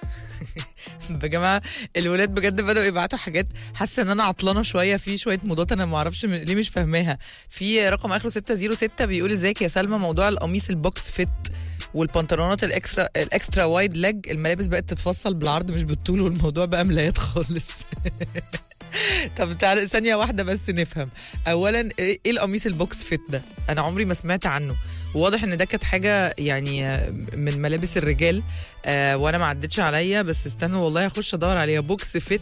يا جماعه الولاد بجد بداوا يبعتوا حاجات حاسه ان انا عطلانه شويه في شويه موضات انا ما اعرفش م- ليه مش فاهماها في رقم اخره 606 بيقول ازيك يا سلمى موضوع القميص البوكس فيت والبنطلونات الاكسترا الاكسترا وايد ليج الملابس بقت تتفصل بالعرض مش بالطول والموضوع بقى ملايات خالص طب تعالى ثانية واحدة بس نفهم أولا إيه القميص البوكس فيت ده؟ أنا عمري ما سمعت عنه واضح ان ده كانت حاجة يعني آه، من ملابس الرجال آه وانا ما عدتش عليا بس استنوا والله هخش ادور عليها بوكس فيت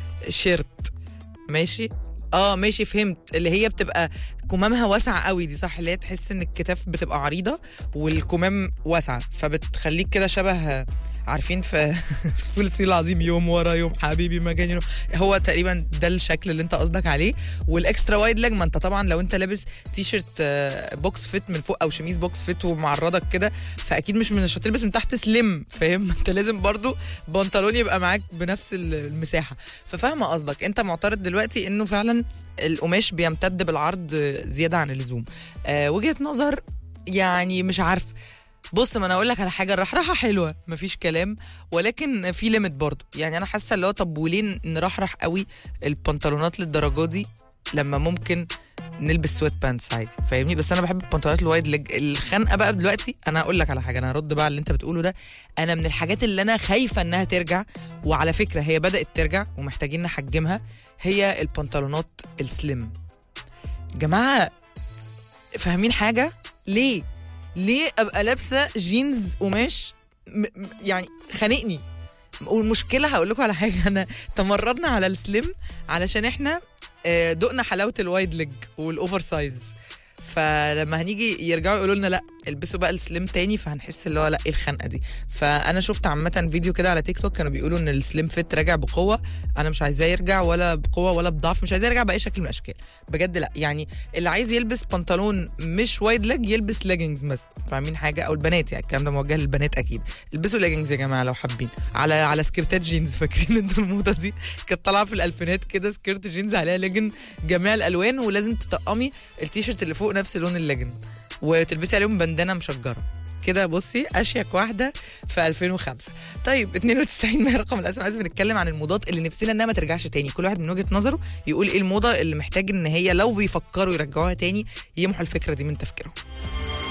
شيرت ماشي اه ماشي فهمت اللي هي بتبقى كمامها واسعة قوي دي صح اللي هي تحس ان الكتاف بتبقى عريضة والكمام واسعة فبتخليك كده شبه عارفين في فول الصين العظيم يوم ورا يوم حبيبي ما جاني يوم. هو تقريبا ده الشكل اللي انت قصدك عليه والاكسترا وايد ليج ما انت طبعا لو انت لابس تي شيرت آه، بوكس فيت من فوق او شميز بوكس فيت ومعرضك كده فاكيد مش من مش هتلبس من تحت سليم فاهم انت لازم برضو بنطلون يبقى معاك بنفس ال- المساحه ففاهمه قصدك انت معترض دلوقتي انه فعلا القماش بيمتد بالعرض زياده عن اللزوم آه وجهه نظر يعني مش عارف بص ما انا اقول لك على حاجه الرحرحه حلوه مفيش كلام ولكن في ليميت برضو يعني انا حاسه اللي هو طب وليه نرحرح قوي البنطلونات للدرجه دي لما ممكن نلبس سويت بانتس عادي فاهمني بس انا بحب البنطلونات الوايد ليج الخنقه بقى دلوقتي انا هقول لك على حاجه انا هرد بقى على اللي انت بتقوله ده انا من الحاجات اللي انا خايفه انها ترجع وعلى فكره هي بدات ترجع ومحتاجين نحجمها هي البنطلونات السليم جماعه فاهمين حاجه ليه ليه ابقى لابسه جينز قماش م- م- يعني خانقني والمشكله هقول لكم على حاجه انا تمردنا على السليم علشان احنا آه، دقنا حلاوه الوايد ليج والاوفر سايز فلما هنيجي يرجعوا يقولوا لنا لا البسوا بقى السليم تاني فهنحس اللي هو لا ايه الخنقه دي فانا شفت عامه فيديو كده على تيك توك كانوا بيقولوا ان السليم فيت راجع بقوه انا مش عايزاه يرجع ولا بقوه ولا بضعف مش عايزاه يرجع باي شكل من الاشكال بجد لا يعني اللي عايز يلبس بنطلون مش وايد ليج يلبس ليجنجز مثلا فاهمين حاجه او البنات يعني الكلام ده موجه للبنات اكيد البسوا ليجنجز يا جماعه لو حابين على على سكرتات جينز فاكرين انتوا الموضه دي كانت طالعه في الالفينات كده سكرت جينز عليها ليجن جميع الالوان ولازم تطقمي التيشيرت اللي فوق نفس لون الليجن وتلبسي عليهم بندانه مشجره كده بصي اشيك واحده في 2005 طيب 92 ما هي رقم الاس ام اس بنتكلم عن الموضات اللي نفسنا انها ما ترجعش تاني كل واحد من وجهه نظره يقول ايه الموضه اللي محتاج ان هي لو بيفكروا يرجعوها تاني يمحوا الفكره دي من تفكيرهم